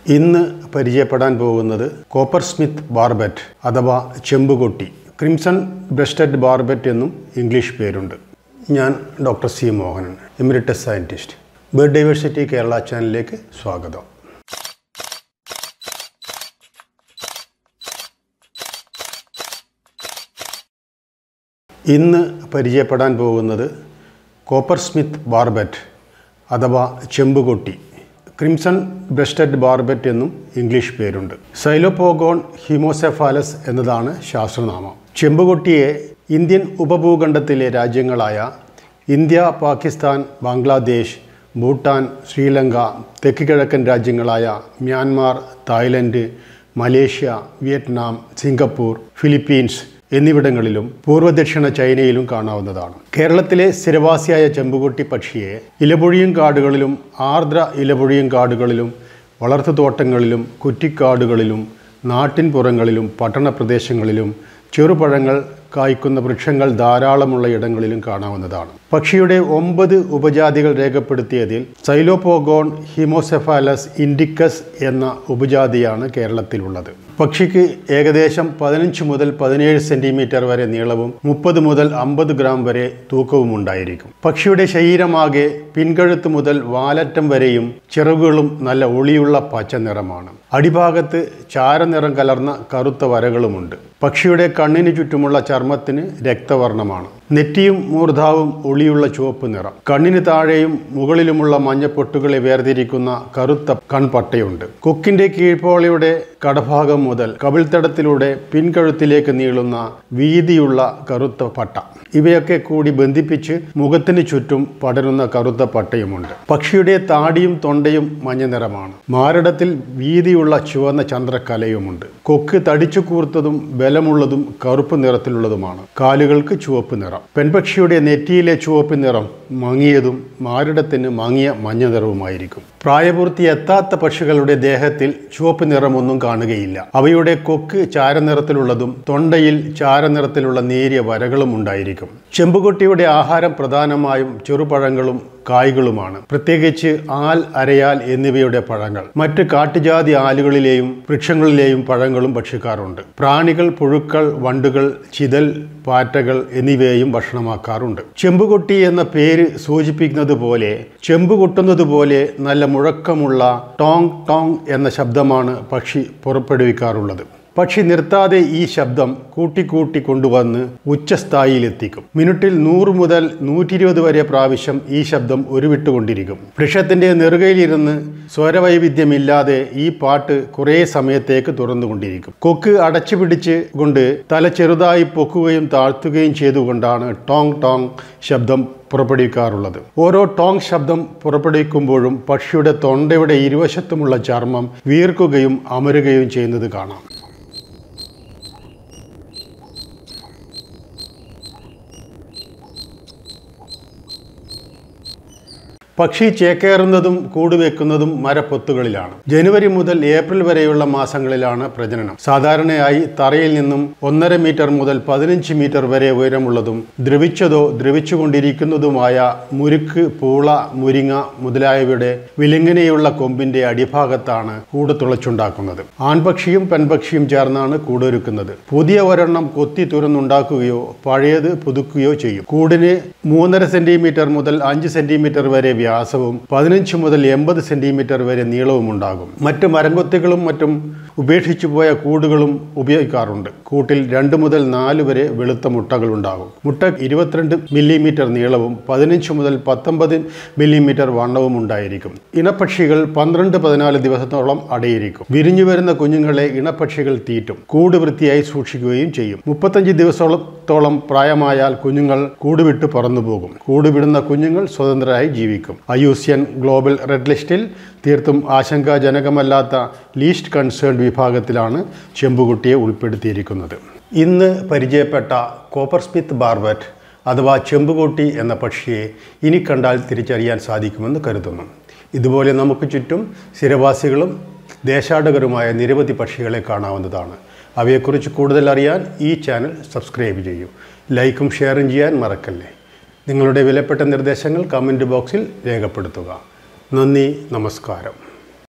ഇന്ന് പരിചയപ്പെടാൻ പോകുന്നത് കോപ്പർ സ്മിത്ത് ബാർബറ്റ് അഥവാ ചെമ്പുകൊട്ടി ക്രിംസൺ ബ്രസ്റ്റഡ് ബാർബറ്റ് എന്നും ഇംഗ്ലീഷ് പേരുണ്ട് ഞാൻ doctor C Mohanan emeritus scientist bird diversity Kerala ചാനലിലേക്ക് സ്വാഗതം ഇന്ന് പരിചയപ്പെടാൻ പോകുന്നത് കോപ്പർ സ്മിത്ത് ബാർബറ്റ് അഥവാ ചെമ്പുകൊട്ടി ക്രിംസൺ ബ്രസ്റ്റഡ് ബാർബറ്റ് എന്നും ഇംഗ്ലീഷ് പേരുണ്ട് സൈലോപോഗോൺ ഹിമോസെഫാലസ് എന്നതാണ് ശാസ്ത്രനാമം ചെമ്പുകൊട്ടിയെ ഇന്ത്യൻ ഉപഭൂഖണ്ഡത്തിലെ രാജ്യങ്ങളായ ഇന്ത്യ പാകിസ്ഥാൻ ബംഗ്ലാദേശ് ഭൂട്ടാൻ ശ്രീലങ്ക തെക്ക് കിഴക്കൻ രാജ്യങ്ങളായ Myanmar Thailand Malaysia Vietnam Singapore Philippines എന്നിവിടങ്ങളിലും പൂർവ്വദക്ഷിണ ചൈനയിലും കാണാവുന്നതാണ് കേരളത്തിലെ സ്ഥിരവാസിയായ ചെമ്പുകുട്ടി പക്ഷിയെ ഇലപൊഴിയും കാടുകളിലും ആർദ്ര ഇലപൊഴിയും കാടുകളിലും വളർത്തുതോട്ടങ്ങളിലും കുറ്റിക്കാടുകളിലും നാട്ടിൻപുറങ്ങളിലും പട്ടണ പ്രദേശങ്ങളിലും ചെറുപഴങ്ങൾ കായ്ക്കുന്ന വൃക്ഷങ്ങൾ ധാരാളമുള്ള ഇടങ്ങളിലും കാണാവുന്നതാണ് പക്ഷിയുടെ ഒമ്പത് ഉപജാതികൾ രേഖപ്പെടുത്തിയതിൽ സൈലോപോഗോൺ ഹിമോസെഫാലസ് ഇൻഡിക്കസ് എന്ന ഉപജാതിയാണ് കേരളത്തിലുള്ളത് പക്ഷിക്ക് ഏകദേശം പതിനഞ്ച് മുതൽ പതിനേഴ് സെന്റിമീറ്റർ വരെ നീളവും മുപ്പത് മുതൽ അമ്പത് ഗ്രാം വരെ തൂക്കവും ഉണ്ടായിരിക്കും പക്ഷിയുടെ ശരീരമാകെ പിൻകഴുത്ത് മുതൽ വാലറ്റം വരെയും ചിറകുകളും നല്ല ഒളിയുള്ള പച്ച നിറമാണ് അടിഭാഗത്ത് ചാരനിറം കലർന്ന കറുത്ത വരകളുമുണ്ട് പക്ഷിയുടെ കണ്ണിന് ചുറ്റുമുള്ള ചർമ്മത്തിന് രക്തവർണ്ണമാണ് നെറ്റിയും മൂർധാവും ഒളിയുള്ള ചുവപ്പ് നിറം കണ്ണിന് താഴെയും മുകളിലുമുള്ള മഞ്ഞപ്പൊട്ടുകളെ വേർതിരിക്കുന്ന കറുത്ത കൺപട്ടയുണ്ട് കൊക്കിന്റെ കീഴ്പോളയുടെ കടഭാഗം മുതൽ കവിൾത്തടത്തിലൂടെ പിൻകഴുത്തിലേക്ക് നീളുന്ന വീതിയുള്ള കറുത്ത പട്ട ഇവയൊക്കെ കൂടി ബന്ധിപ്പിച്ച് മുഖത്തിന് ചുറ്റും പടരുന്ന കറുത്ത പട്ടയുമുണ്ട് പക്ഷിയുടെ താടിയും തൊണ്ടയും മഞ്ഞ നിറമാണ് മാരടത്തിൽ വീതിയുള്ള ചുവന്ന ചന്ദ്രക്കലയുമുണ്ട് കൊക്ക് തടിച്ചു കൂർത്തതും ബലമുള്ളതും കറുപ്പ് നിറത്തിലുള്ളതുമാണ് കാലുകൾക്ക് ചുവപ്പ് നിറം പെൺപക്ഷിയുടെ നെറ്റിയിലെ ചുവപ്പ് നിറം മങ്ങിയതും മാരിടത്തിന് മങ്ങിയ മഞ്ഞ നിറവുമായിരിക്കും പ്രായപൂർത്തി എത്താത്ത പക്ഷികളുടെ ദേഹത്തിൽ ചുവപ്പ് നിറമൊന്നും കാണുകയില്ല അവയുടെ കൊക്ക് ചാരനിറത്തിലുള്ളതും തൊണ്ടയിൽ ചാരനിറത്തിലുള്ള നേരിയ വരകളും ഉണ്ടായിരിക്കും ചെമ്പുകുട്ടിയുടെ ആഹാരം പ്രധാനമായും ചെറുപഴങ്ങളും കായ്കളുമാണ് പ്രത്യേകിച്ച് ആൽ അരയാൽ എന്നിവയുടെ പഴങ്ങൾ മറ്റ് കാട്ടുജാതി ആലുകളിലെയും വൃക്ഷങ്ങളിലെയും പഴങ്ങളും ഭക്ഷിക്കാറുണ്ട് പ്രാണികൾ പുഴുക്കൾ വണ്ടുകൾ ചിതൽ പാറ്റകൾ എന്നിവയെയും ഭക്ഷണമാക്കാറുണ്ട് ചെമ്പുകൊട്ടി എന്ന പേര് സൂചിപ്പിക്കുന്നത് പോലെ ചെമ്പ് കൊട്ടുന്നത് പോലെ നല്ല മുഴക്കമുള്ള ടോങ് ടോങ് എന്ന ശബ്ദമാണ് പക്ഷി പുറപ്പെടുവിക്കാറുള്ളത് പക്ഷി നിർത്താതെ ഈ ശബ്ദം കൂട്ടിക്കൂട്ടി കൊണ്ടുവന്ന് ഉച്ചസ്ഥായിയിലെത്തിക്കും മിനിറ്റിൽ നൂറ് മുതൽ നൂറ്റി ഇരുപത് വരെ പ്രാവശ്യം ഈ ശബ്ദം ഉരുവിട്ടുകൊണ്ടിരിക്കും വൃക്ഷത്തിന്റെ നെറുകയിലിരുന്ന് സ്വരവൈവിധ്യമില്ലാതെ ഈ പാട്ട് കുറേ സമയത്തേക്ക് തുറന്നുകൊണ്ടിരിക്കും കൊക്ക് അടച്ചു പിടിച്ച് കൊണ്ട് തല ചെറുതായി പൊക്കുകയും താഴ്ത്തുകയും ചെയ്തുകൊണ്ടാണ് ടോങ് ടോങ് ശബ്ദം പുറപ്പെടുവിക്കാറുള്ളത് ഓരോ ടോങ് ശബ്ദം പുറപ്പെടുവിക്കുമ്പോഴും പക്ഷിയുടെ തൊണ്ടയുടെ ഇരുവശത്തുമുള്ള ചർമ്മം വീർക്കുകയും അമരുകയും ചെയ്യുന്നത് കാണാം പക്ഷി ചേക്കേറുന്നതും കൂടുവെക്കുന്നതും മരപ്പൊത്തുകളിലാണ് ജനുവരി മുതൽ ഏപ്രിൽ വരെയുള്ള മാസങ്ങളിലാണ് പ്രജനനം സാധാരണയായി തറയിൽ നിന്നും ഒന്നര മീറ്റർ മുതൽ പതിനഞ്ച് മീറ്റർ വരെ ഉയരമുള്ളതും ദ്രവിച്ചതോ ദ്രവിച്ചുകൊണ്ടിരിക്കുന്നതുമായ മുരുക്ക് പൂള മുരിങ്ങ മുതലായവയുടെ വിലിങ്ങനെയുള്ള കൊമ്പിന്റെ അടിഭാഗത്താണ് കൂട് തുളച്ചുണ്ടാക്കുന്നത് ആൺപക്ഷിയും പെൺപക്ഷിയും ചേർന്നാണ് കൂടൊരുക്കുന്നത് പുതിയ ഒരെണ്ണം കൊത്തി തുറന്നുണ്ടാക്കുകയോ പഴയത് പുതുക്കുകയോ ചെയ്യും കൂടിന് മൂന്നര സെന്റിമീറ്റർ മുതൽ അഞ്ച് സെന്റിമീറ്റർ വരെ വ്യാസവും പതിനഞ്ച് മുതൽ എൺപത് സെന്റിമീറ്റർ വരെ നീളവും ഉണ്ടാകും മറ്റ് മരംകൊത്തികളും മറ്റും ഉപേക്ഷിച്ചു പോയ കൂടുകളും ഉപയോഗിക്കാറുണ്ട് കൂട്ടിൽ രണ്ട് മുതൽ നാല് വരെ വെളുത്ത മുട്ടകൾ ഉണ്ടാകും മുട്ട ഇരുപത്തിരണ്ട് മില്ലിമീറ്റർ നീളവും പതിനഞ്ച് മുതൽ പത്തൊമ്പത് മില്ലിമീറ്റർ വണ്ണവും ഉണ്ടായിരിക്കും ഇണപ്പക്ഷികൾ പന്ത്രണ്ട് പതിനാല് ദിവസത്തോളം അടയിരിക്കും വിരിഞ്ഞു വരുന്ന കുഞ്ഞുങ്ങളെ ഇണപ്പക്ഷികൾ തീറ്റും കൂട് വൃത്തിയായി സൂക്ഷിക്കുകയും ചെയ്യും മുപ്പത്തഞ്ച് ദിവസത്തോളം പ്രായമായാൽ കുഞ്ഞുങ്ങൾ കൂട് വിട്ട് പറന്നു പോകും കൂട് വിടുന്ന കുഞ്ഞുങ്ങൾ സ്വതന്ത്രരായി ജീവിക്കും I U C N global red ലിസ്റ്റിൽ തീർത്തും ആശങ്കാജനകമല്ലാത്ത ലീസ്റ്റ് കൺസേൺഡ് വിഭാഗത്തിലാണ് ചെമ്പുകുട്ടിയെ ഉൾപ്പെടുത്തിയിരിക്കുന്നത് ഇന്ന് പരിചയപ്പെട്ട കോപ്പർ സ്മിത്ത് ബാർബറ്റ് അഥവാ ചെമ്പുകുട്ടി എന്ന പക്ഷിയെ ഇനി കണ്ടാൽ തിരിച്ചറിയാൻ സാധിക്കുമെന്ന് കരുതുന്നു ഇതുപോലെ നമുക്ക് ചുറ്റും സ്ഥിരവാസികളും ദേശാടകരുമായ നിരവധി പക്ഷികളെ കാണാവുന്നതാണ് അവയെക്കുറിച്ച് കൂടുതൽ അറിയാൻ ഈ ചാനൽ സബ്സ്ക്രൈബ് ചെയ്യൂ ലൈക്കും ഷെയറും ചെയ്യാൻ മറക്കല്ലേ നിങ്ങളുടെ വിലപ്പെട്ട നിർദ്ദേശങ്ങൾ കമൻറ്റ് ബോക്സിൽ രേഖപ്പെടുത്തുക നന്ദി നമസ്കാരം